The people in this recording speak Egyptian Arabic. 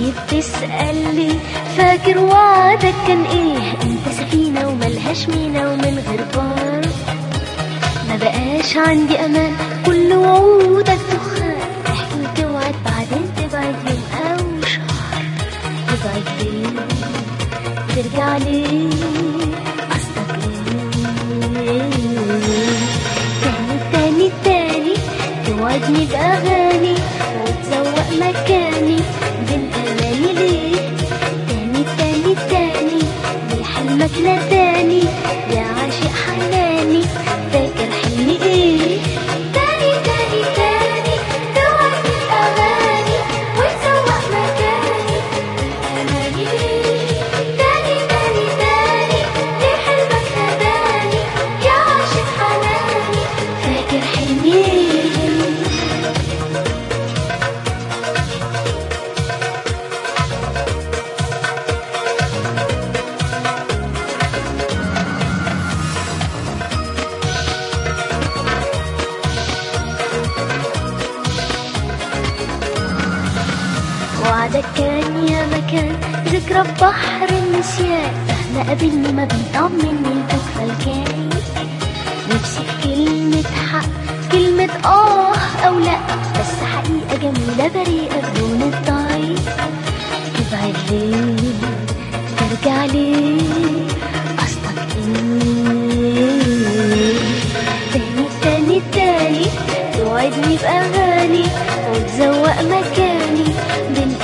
تاني بتسألي فاكر وعدك كان ايه انت سفينة وملهاش مينا ومن غير بار ما بقاش عندي امان كل وعودك دخان تحكي وتوعد بعدين تبعد يوم او شهر تبعد ليه ترجع ليه قصدك ايه تاني تاني تاني توعدني بأغاني وتزوق مكاني بين أماني ليه تاني تاني تاني ليه حلمك ناداني يا عاشق حناني فاكر حلمي ايه تاني تاني تاني توعدني بأغاني وتزوق مكاني أماني ليه تاني تاني تاني ليه حلمك ناداني يا عاشق حناني فاكر حلمي ايه وعدك كان يا مكان ذكرى بحر النسيان مهما قابلني ما بيطمني البكرة الجاي نفسي في كلمة حق كلمة آه أو لأ بس حقيقة جميلة بريئة بدون الضعيف تبعد ليه ترجع ليه قصدك ايه تاني تاني تاني توعدني بأغاني وتزوق مكاني بين